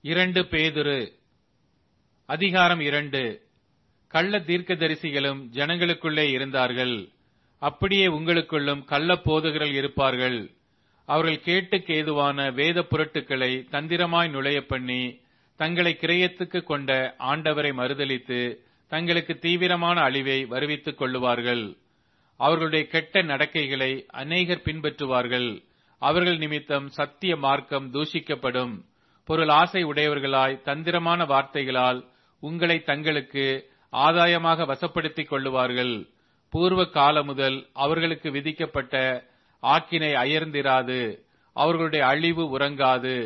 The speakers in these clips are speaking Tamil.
இரண்டு பேதுரு அதிகாரம் இரண்டு கள்ள தீர்க்கதரிசிகளும் ஜனங்களுக்குள்ளே இருந்தார்கள் அப்படியே உங்களுக்குள்ளும் கள்ள போதகர்கள் இருப்பார்கள் அவர்கள் கேட்டுக்கு ஏதுவான வேத புரட்டுக்களை தந்திரமாய் நுழைய பண்ணி தங்களை கிரயத்துக்கு கொண்ட ஆண்டவரை மறுதலித்து தங்களுக்கு தீவிரமான அழிவை வருவித்துக் கொள்ளுவார்கள் அவர்களுடைய கெட்ட நடக்கைகளை அநேகர் பின்பற்றுவார்கள் அவர்கள் நிமித்தம் சத்திய மார்க்கம் தூஷிக்கப்படும் பொருள் ஆசை உடையவர்களாய் தந்திரமான வார்த்தைகளால் உங்களை தங்களுக்கு ஆதாயமாக வசப்படுத்திக் கொள்ளுவார்கள் பூர்வ காலம் முதல் அவர்களுக்கு விதிக்கப்பட்ட ஆக்கினை அயர்ந்திராது அவர்களுடைய அழிவு உறங்காது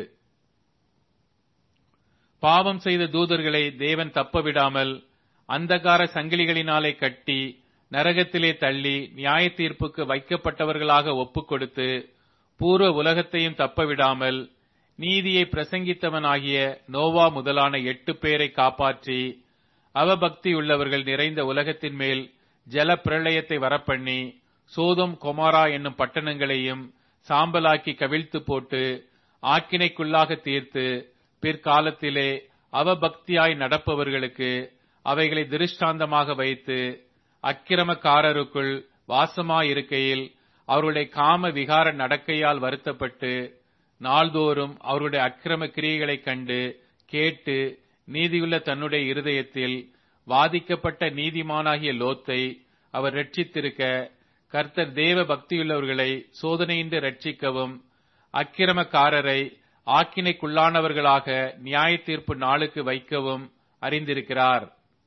பாவம் செய்த தூதர்களை தேவன் தப்பவிடாமல் அந்தகார சங்கிலிகளினாலே கட்டி நரகத்திலே தள்ளி நியாய தீர்ப்புக்கு வைக்கப்பட்டவர்களாக ஒப்புக் கொடுத்து பூர்வ உலகத்தையும் தப்பவிடாமல் நீதியை பிரசங்கித்தவனாகிய நோவா முதலான எட்டு பேரை காப்பாற்றி அவபக்தியுள்ளவர்கள் நிறைந்த உலகத்தின் மேல் ஜல பிரளயத்தை வரப்பண்ணி சோதம் கொமாரா என்னும் பட்டணங்களையும் சாம்பலாக்கி கவிழ்த்து போட்டு ஆக்கினைக்குள்ளாக தீர்த்து பிற்காலத்திலே அவபக்தியாய் நடப்பவர்களுக்கு அவைகளை திருஷ்டாந்தமாக வைத்து அக்கிரமக்காரருக்குள் வாசமாயிருக்கையில் அவருடைய காம விகார நடக்கையால் வருத்தப்பட்டு நாள்தோறும் அவருடைய அக்கிரம கிரியைகளைக் கண்டு கேட்டு நீதியுள்ள தன்னுடைய இருதயத்தில் வாதிக்கப்பட்ட நீதிமானாகிய லோத்தை அவர் ரட்சித்திருக்க கர்த்தர் தேவ பக்தியுள்ளவர்களை சோதனையின்றி ரட்சிக்கவும் அக்கிரமக்காரரை ஆக்கினைக்குள்ளானவர்களாக நியாய தீர்ப்பு நாளுக்கு வைக்கவும் அறிந்திருக்கிறார்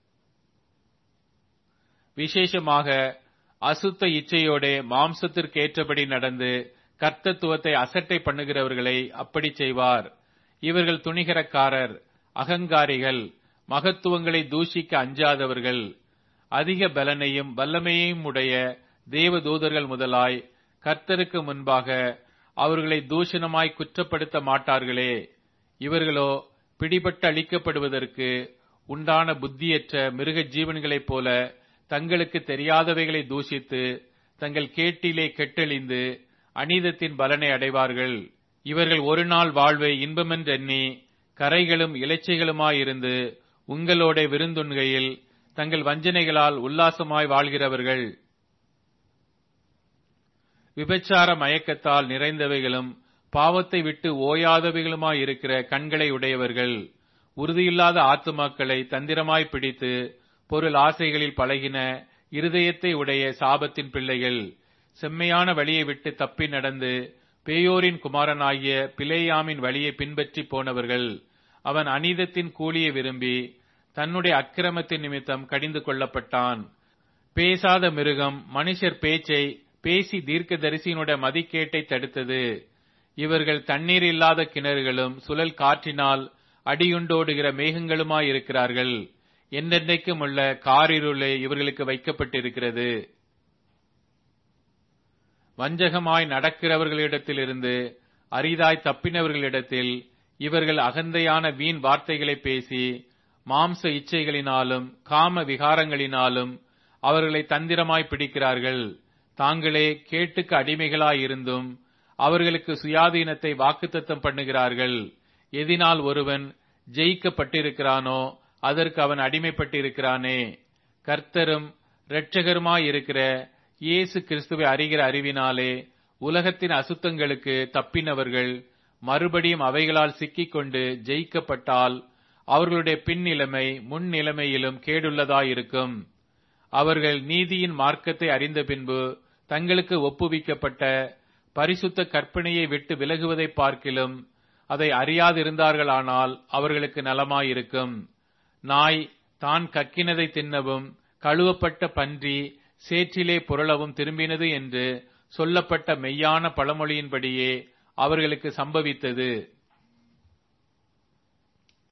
விசேஷமாக அசுத்த இச்சையோட மாம்சத்திற்கேற்றபடி நடந்து கர்த்தத்துவத்தை அசட்டை பண்ணுகிறவர்களை அப்படி செய்வார் இவர்கள் துணிகரக்காரர் அகங்காரிகள் மகத்துவங்களை தூஷிக்க அஞ்சாதவர்கள் அதிக பலனையும் வல்லமையையும் உடைய தேவதூதர்கள் முதலாய் கர்த்தருக்கு முன்பாக அவர்களை தூஷணமாய் குற்றப்படுத்த மாட்டார்களே இவர்களோ பிடிபட்டு அளிக்கப்படுவதற்கு உண்டான புத்தியற்ற மிருக ஜீவன்களைப் போல தங்களுக்கு தெரியாதவைகளை தூஷித்து தங்கள் கேட்டிலே கெட்டெழிந்து அநீதத்தின் பலனை அடைவார்கள் இவர்கள் ஒரு நாள் வாழ்வை இன்பமென்றெண்ணி கரைகளும் இலைச்சைகளுமாயிருந்து உங்களோட விருந்துண்கையில் தங்கள் வஞ்சனைகளால் உல்லாசமாய் வாழ்கிறவர்கள் விபச்சார மயக்கத்தால் நிறைந்தவைகளும் பாவத்தை விட்டு ஓயாதவைகளுமாயிருக்கிற கண்களை உடையவர்கள் உறுதியில்லாத ஆத்துமாக்களை தந்திரமாய் பிடித்து பொருள் ஆசைகளில் பழகின இருதயத்தை உடைய சாபத்தின் பிள்ளைகள் செம்மையான வழியை விட்டு தப்பி நடந்து பேயோரின் குமாரனாகிய பிளேயாமின் வழியை பின்பற்றி போனவர்கள் அவன் அநீதத்தின் கூலியை விரும்பி தன்னுடைய அக்கிரமத்தின் நிமித்தம் கடிந்து கொள்ளப்பட்டான் பேசாத மிருகம் மனுஷர் பேச்சை பேசி தீர்க்க தரிசியினுடைய மதிக்கேட்டை தடுத்தது இவர்கள் தண்ணீர் இல்லாத கிணறுகளும் சுழல் காற்றினால் அடியுண்டோடுகிற மேகங்களுமாயிருக்கிறார்கள் என்றென்றைக்கும் உள்ள காரிருளே இவர்களுக்கு வைக்கப்பட்டிருக்கிறது வஞ்சகமாய் நடக்கிறவர்களிடத்திலிருந்து அரிதாய் தப்பினவர்களிடத்தில் இவர்கள் அகந்தையான வீண் வார்த்தைகளை பேசி மாம்ச இச்சைகளினாலும் காம விகாரங்களினாலும் அவர்களை தந்திரமாய் பிடிக்கிறார்கள் தாங்களே கேட்டுக்கு அடிமைகளாயிருந்தும் அவர்களுக்கு சுயாதீனத்தை வாக்குத்தத்தம் பண்ணுகிறார்கள் எதினால் ஒருவன் ஜெயிக்கப்பட்டிருக்கிறானோ அதற்கு அவன் அடிமைப்பட்டிருக்கிறானே கர்த்தரும் இரட்சகருமாயிருக்கிற இயேசு கிறிஸ்துவை அறிகிற அறிவினாலே உலகத்தின் அசுத்தங்களுக்கு தப்பினவர்கள் மறுபடியும் அவைகளால் சிக்கிக்கொண்டு ஜெயிக்கப்பட்டால் அவர்களுடைய பின் நிலைமை முன் நிலைமையிலும் கேடுள்ளதாயிருக்கும் அவர்கள் நீதியின் மார்க்கத்தை அறிந்த பின்பு தங்களுக்கு ஒப்புவிக்கப்பட்ட பரிசுத்த கற்பனையை விட்டு விலகுவதை பார்க்கிலும் அதை அறியாதிருந்தார்களானால் அவர்களுக்கு நலமாயிருக்கும் நாய் தான் கக்கினதை தின்னவும் கழுவப்பட்ட பன்றி சேற்றிலே புரளவும் திரும்பினது என்று சொல்லப்பட்ட மெய்யான பழமொழியின்படியே அவர்களுக்கு சம்பவித்தது